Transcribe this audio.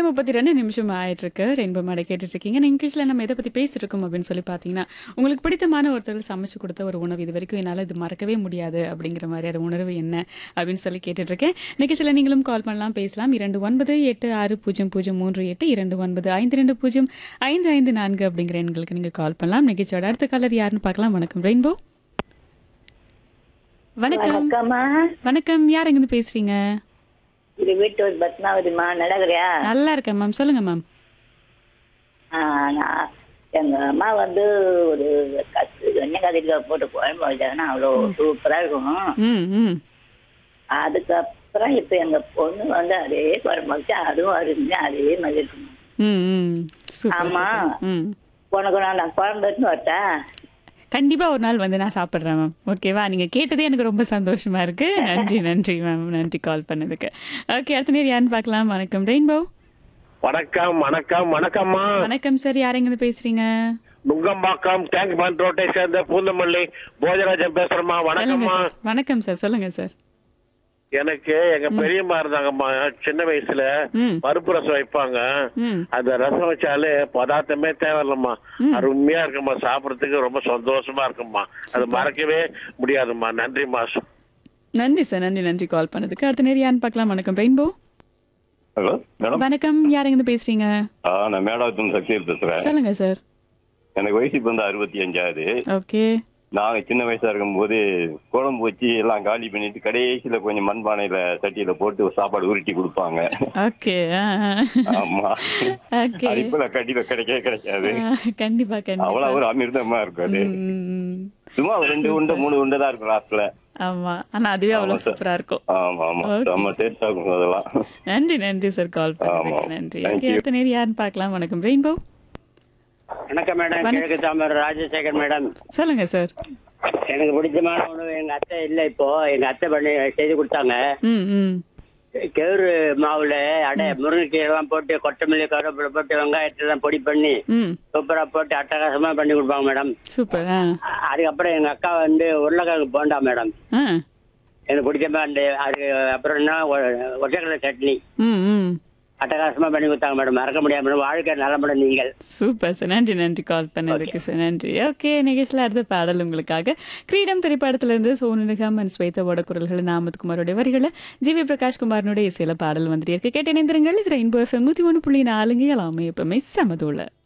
முப்பத்தி ரெண்டு நிமிஷம் ஆயிட்டு இருக்கு ரெயின்போ மாடை கேட்டுட்டு இருக்கீங்க இங்கிலீஷ்ல நம்ம எதை பத்தி பேசிட்டு இருக்கோம் அப்படின்னு சொல்லி பாத்தீங்கன்னா உங்களுக்கு பிடித்தமான ஒருத்தர் சமைச்சு கொடுத்த ஒரு உணவு இது வரைக்கும் என்னால இது மறக்கவே முடியாது அப்படிங்கிற மாதிரியான உணர்வு என்ன அப்படின்னு சொல்லி கேட்டுட்டு இருக்கேன் நிகழ்ச்சியில நீங்களும் கால் பண்ணலாம் பேசலாம் இரண்டு ஒன்பது எட்டு ஆறு பூஜ்ஜியம் பூஜ்ஜியம் மூன்று எட்டு இரண்டு ஒன்பது ஐந்து ரெண்டு பூஜ்ஜியம் ஐந்து ஐந்து நான்கு அப்படிங்கிற எண்களுக்கு நீங்க கால் பண்ணலாம் நிகழ்ச்சியோட அடுத்த காலர் யாருன்னு பார்க்கலாம் வணக்கம் ரெயின்போ வணக்கம் வணக்கம்மா வணக்கம் யார் எங்கிருந்து பேசுறீங்க இது வீட்டு பத்மாவதிமா நடக்கிறியா நல்லா இருக்கேன் மேம் சொல்லுங்க மேம் ஆ, நான் எங்க அம்மா வந்து ஒரு கத்து எண்ணெய் கத்திரிக்காய் போட்டு குழம்பு வச்சாங்கன்னா அவ்வளோ சூப்பரா இருக்கும் ம் ம் அதுக்கப்புறம் இப்ப எங்க பொண்ணு வந்து அதே குழம்பு வச்சா அதுவும் அருமையா அதே மாதிரி இருக்கும் ம் ம் சூப்பர் ஆமா. சூப்பர். ம் உனக்கு நான் நான் குழம்பு எடுத்துன்னு வரட்டா கண்டிப்பா ஒரு நாள் வந்து நான் சாப்பிட்றேன் மேம் ஓகேவா நீங்க கேட்டதே எனக்கு ரொம்ப சந்தோஷமா இருக்கு நன்றி நன்றி மேம் நன்றி கால் பண்ணதுக்கு ஓகே அடுத்த நேரம் யாருன்னு பார்க்கலாம் வணக்கம் ரெயின்போ வணக்கம் வணக்கம் வணக்கம்மா வணக்கம் சார் யார் எங்கிருந்து பேசுறீங்க நுங்கம்பாக்கம் டேங்க் பண்ட் ரோட்டை சேர்ந்த பூந்தமல்லி போஜராஜன் பேசுறேம்மா சொல்லுங்க வணக்கம்மா சார் வணக்கம் சார் சொல்லுங்க சார் எனக்கு எங்க பெரியம்மா இருந்தாங்கம்மா சின்ன வயசுல ம் பருப்பு ரசம் வைப்பாங்க ம் அந்த ரசம் வச்சாலே பதார்த்தமே தேவையில்லம்மா அருமையா இருக்கும்மா சாப்பிடறதுக்கு ரொம்ப சந்தோஷமா இருக்கும்மா அது மறக்கவே முடியாதும்மா நன்றிம்மா நன்றி சார் நன்றி நன்றி கால் பண்ணதுக்கு அடுத்த நேரம் யாருன்னு பார்க்கலாம் வணக்கம் ரெயின்போ ஹலோ மேடம் வணக்கம் யார் எங்கிருந்து பேசுறீங்க ஆ நான் மேடாவத்தம் சக்தியில் பேசுறேன் சொல்லுங்க சார் எனக்கு வயசு இப்போ வந்து அறுபத்தி அஞ்சாவது ஓகே நாங்க சின்ன வயசா இருக்கும்போது குழம்பு வச்சு எல்லாம் காலி பண்ணிட்டு கடைசியில கொஞ்சம் மண்பானையில சட்டியில போட்டு சாப்பாடு உருட்டி கொடுப்பாங்க ஓகே ஆமா ஓகே அது இப்ப கண்டிப்பா கிடைக்கவே கிடைக்காது கண்டிப்பா கண்டிப்பா அவ்வளவு ஒரு அமிர்தமா இருக்கும் அது ம், சும்மா ஒரு ரெண்டு உண்டை மூணு உண்டை தான் இருக்கும் லாஸ்ட்ல ஆமா ஆனா அதுவே ஆமா அவ்வளவு சார். சூப்பரா இருக்கும் ஆமா ஆமா Okay. செம்ம டேஸ்டா இருக்கும் அதெல்லாம் நன்றி நன்றி சார் கால் பண்ணதுக்கு ஆமா. நன்றி Thank ஓகே you. அடுத்த நேரம் யாருன்னு பார்க்கலாம் வணக்கம் ரெயின்போ வணக்கம் மேடம் வணக்கம். கிழக்கு தாமர் ராஜசேகர் மேடம் சொல்லுங்க சார் எனக்கு பிடிச்சமான உணவு எங்க அத்தை இல்ல இப்போ எங்க அத்தை பண்ணி செய்து கொடுத்தாங்க ம் ம் கெவுரு மாவுல அடை முருங்கைக்கீரை எல்லாம் போட்டு கொத்தமல்லி கருவேப்பிலை போட்டு வெங்காயத்தை எல்லாம் பொடி பண்ணி ம் சூப்பரா போட்டு அட்டகாசமா பண்ணி கொடுப்பாங்க மேடம் சூப்பர் ஆ அ- அதுக்கப்புறம் எங்க அக்கா வந்து உருளைக்கிழங்கு போண்டா மேடம் ஆ எனக்கு பிடிச்ச அந்த அது அப்புறம் என்ன ஒ- ஒற்றைக்கடலை சட்னி ம் ம் அட்டகாசமா பண்ணி கொடுத்தாங்க மேடம் மறக்க முடியாது மேடம் வாழ்க்கை நல்ல மேடம் நீங்கள் சூப்பர் சார் நன்றி நன்றி கால் பண்ணதுக்கு சார் நன்றி ஓகே நிகழ்ச்சியில் அடுத்த பாடல் உங்களுக்காக கிரீடம் திரைப்படத்திலிருந்து சோனு நிகாம் அண்ட் ஸ்வேதாவோட குரல்கள் நாமத்குமாரோட வரிகளை ஜி வி பிரகாஷ்குமாரனுடைய இசையில பாடல் வந்துட்டு இருக்கு கேட்டு இணைந்திருங்கள் இது ரெயின்போ எஃப்எம் நூற்றி ஒன்று புள்ளி நாலுங்க எல்லாமே எப்பவுமே சமதோல